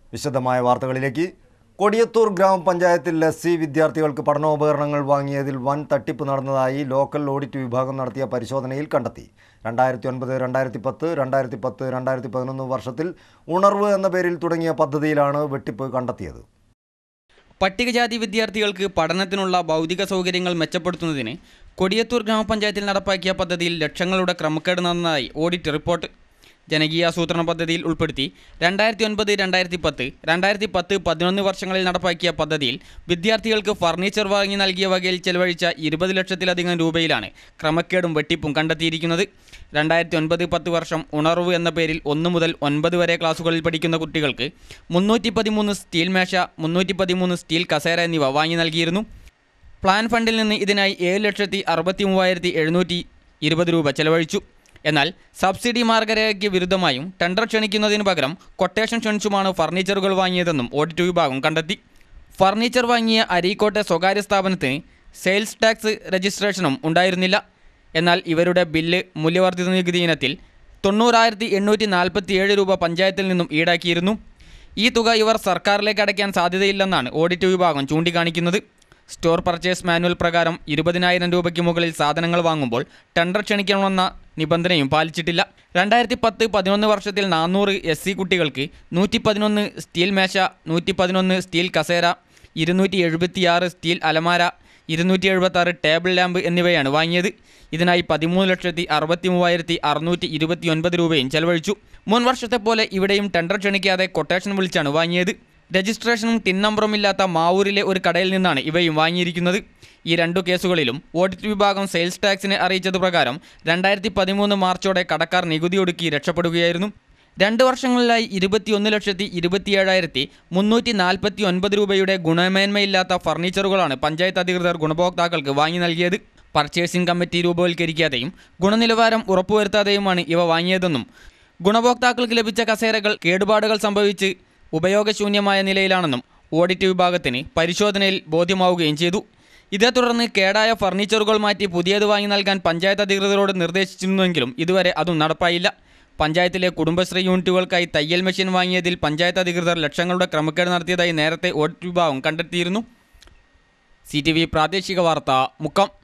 വിശദമായ വാർത്തകളിലേക്ക് കൊടിയത്തൂർ ഗ്രാമപഞ്ചായത്തിൽ എസ് സി വിദ്യാർത്ഥികൾക്ക് പഠനോപകരണങ്ങൾ വാങ്ങിയതിൽ വൻ തട്ടിപ്പ് നടന്നതായി ലോക്കൽ ഓഡിറ്റ് വിഭാഗം നടത്തിയ പരിശോധനയിൽ കണ്ടെത്തി രണ്ടായിരത്തി ഒൻപത് രണ്ടായിരത്തി പത്ത് രണ്ടായിരത്തി പത്ത് രണ്ടായിരത്തി പതിനൊന്ന് വർഷത്തിൽ ഉണർവ് എന്ന പേരിൽ തുടങ്ങിയ പദ്ധതിയിലാണ് വെട്ടിപ്പ് കണ്ടെത്തിയത് പട്ടികജാതി വിദ്യാർത്ഥികൾക്ക് പഠനത്തിനുള്ള ഭൗതിക സൗകര്യങ്ങൾ മെച്ചപ്പെടുത്തുന്നതിന് കൊടിയത്തൂർ ഗ്രാമപഞ്ചായത്തിൽ നടപ്പാക്കിയ പദ്ധതിയിൽ ലക്ഷങ്ങളുടെ ക്രമക്കേട് നടന്നതായി ഓഡിറ്റ് റിപ്പോർട്ട് ജനകീയാസൂത്രണ പദ്ധതിയിൽ ഉൾപ്പെടുത്തി രണ്ടായിരത്തി ഒൻപത് രണ്ടായിരത്തി പത്ത് രണ്ടായിരത്തി പത്ത് പതിനൊന്ന് വർഷങ്ങളിൽ നടപ്പാക്കിയ പദ്ധതിയിൽ വിദ്യാർത്ഥികൾക്ക് ഫർണിച്ചർ വാങ്ങി നൽകിയ വകയിൽ ചെലവഴിച്ച ഇരുപത് ലക്ഷത്തിലധികം രൂപയിലാണ് ക്രമക്കേടും വെട്ടിപ്പും കണ്ടെത്തിയിരിക്കുന്നത് രണ്ടായിരത്തി ഒൻപത് പത്ത് വർഷം ഉണർവ് എന്ന പേരിൽ ഒന്ന് മുതൽ ഒൻപത് വരെ ക്ലാസുകളിൽ പഠിക്കുന്ന കുട്ടികൾക്ക് മുന്നൂറ്റി പതിമൂന്ന് സ്റ്റീൽ മേശ മുന്നൂറ്റി പതിമൂന്ന് സ്റ്റീൽ കസേര എന്നിവ വാങ്ങി നൽകിയിരുന്നു പ്ലാൻ ഫണ്ടിൽ നിന്ന് ഇതിനായി ഏഴ് ലക്ഷത്തി അറുപത്തി മൂവായിരത്തി എഴുന്നൂറ്റി ഇരുപത് രൂപ ചെലവഴിച്ചു എന്നാൽ സബ്സിഡി മാർഗരേഖയ്ക്ക് വിരുദ്ധമായും ടെൻഡർ ക്ഷണിക്കുന്നതിന് പകരം കൊട്ടേഷൻ ക്ഷണിച്ചുമാണ് ഫർണിച്ചറുകൾ വാങ്ങിയതെന്നും ഓഡിറ്റ് വിഭാഗം കണ്ടെത്തി ഫർണിച്ചർ വാങ്ങിയ അരീക്കോട്ടെ സ്വകാര്യ സ്ഥാപനത്തിന് സെയിൽസ് ടാക്സ് രജിസ്ട്രേഷനും ഉണ്ടായിരുന്നില്ല എന്നാൽ ഇവരുടെ ബില്ല് മൂല്യവർദ്ധിത നികുതി ഇനത്തിൽ തൊണ്ണൂറായിരത്തി എണ്ണൂറ്റി നാൽപ്പത്തി ഏഴ് രൂപ പഞ്ചായത്തിൽ നിന്നും ഈടാക്കിയിരുന്നു ഈ തുക ഇവർ സർക്കാരിലേക്ക് അടയ്ക്കാൻ സാധ്യതയില്ലെന്നാണ് ഓഡിറ്റ് വിഭാഗം ചൂണ്ടിക്കാണിക്കുന്നത് സ്റ്റോർ പർച്ചേസ് മാനുവൽ പ്രകാരം ഇരുപതിനായിരം രൂപയ്ക്ക് മുകളിൽ സാധനങ്ങൾ വാങ്ങുമ്പോൾ ടെൻഡർ ക്ഷണിക്കണമെന്ന നിബന്ധനയും പാലിച്ചിട്ടില്ല രണ്ടായിരത്തി പത്ത് പതിനൊന്ന് വർഷത്തിൽ നാനൂറ് എസ് സി കുട്ടികൾക്ക് നൂറ്റി പതിനൊന്ന് സ്റ്റീൽ മേശ നൂറ്റി പതിനൊന്ന് സ്റ്റീൽ കസേര ഇരുന്നൂറ്റി എഴുപത്തിയാറ് സ്റ്റീൽ അലമാര ഇരുന്നൂറ്റി എഴുപത്താറ് ടേബിൾ ലാമ്പ് എന്നിവയാണ് വാങ്ങിയത് ഇതിനായി പതിമൂന്ന് ലക്ഷത്തി അറുപത്തി മൂവായിരത്തി അറുന്നൂറ്റി ഇരുപത്തി ഒൻപത് രൂപയും ചെലവഴിച്ചു മുൻ വർഷത്തെ പോലെ ഇവിടെയും ടെൻഡർ ക്ഷണിക്കാതെ കൊട്ടേഷൻ വിളിച്ചാണ് വാങ്ങിയത് രജിസ്ട്രേഷനും ടിൻ നമ്പറും ഇല്ലാത്ത മാവൂരിലെ ഒരു കടയിൽ നിന്നാണ് ഇവയും വാങ്ങിയിരിക്കുന്നത് ഈ രണ്ടു കേസുകളിലും ഓഡിറ്റ് വിഭാഗം സെയിൽസ് ടാക്സിനെ അറിയിച്ചത് പ്രകാരം രണ്ടായിരത്തി പതിമൂന്ന് മാർച്ചോടെ കടക്കാർ നികുതി ഒടുക്കി രക്ഷപ്പെടുകയായിരുന്നു രണ്ട് വർഷങ്ങളിലായി ഇരുപത്തിയൊന്ന് ലക്ഷത്തി ഇരുപത്തിയേഴായിരത്തി മുന്നൂറ്റി നാൽപ്പത്തി ഒൻപത് രൂപയുടെ ഗുണമേന്മയില്ലാത്ത ഫർണിച്ചറുകളാണ് പഞ്ചായത്ത് അധികൃതർ ഗുണഭോക്താക്കൾക്ക് വാങ്ങി നൽകിയത് പർച്ചേസിംഗ് കമ്മിറ്റി രൂപവൽക്കരിക്കാതെയും ഗുണനിലവാരം ഉറപ്പുവരുത്താതെയുമാണ് ഇവ വാങ്ങിയതെന്നും ഗുണഭോക്താക്കൾക്ക് ലഭിച്ച കസേരകൾ കേടുപാടുകൾ സംഭവിച്ച് ഉപയോഗശൂന്യമായ നിലയിലാണെന്നും ഓഡിറ്റ് വിഭാഗത്തിന് പരിശോധനയിൽ ബോധ്യമാവുകയും ചെയ്തു ഇതേ തുടർന്ന് കേടായ ഫർണിച്ചറുകൾ മാറ്റി പുതിയത് വാങ്ങി നൽകാൻ പഞ്ചായത്ത് അധികൃതരോട് നിർദ്ദേശിച്ചിരുന്നുവെങ്കിലും ഇതുവരെ അതും നടപ്പായില്ല പഞ്ചായത്തിലെ കുടുംബശ്രീ യൂണിറ്റുകൾക്കായി തയ്യൽ മെഷീൻ വാങ്ങിയതിൽ പഞ്ചായത്ത് അധികൃതർ ലക്ഷങ്ങളുടെ ക്രമക്കേട് നടത്തിയതായി നേരത്തെ ഓഡിറ്റ് വിഭാഗം കണ്ടെത്തിയിരുന്നു സി പ്രാദേശിക വാർത്ത മുക്കം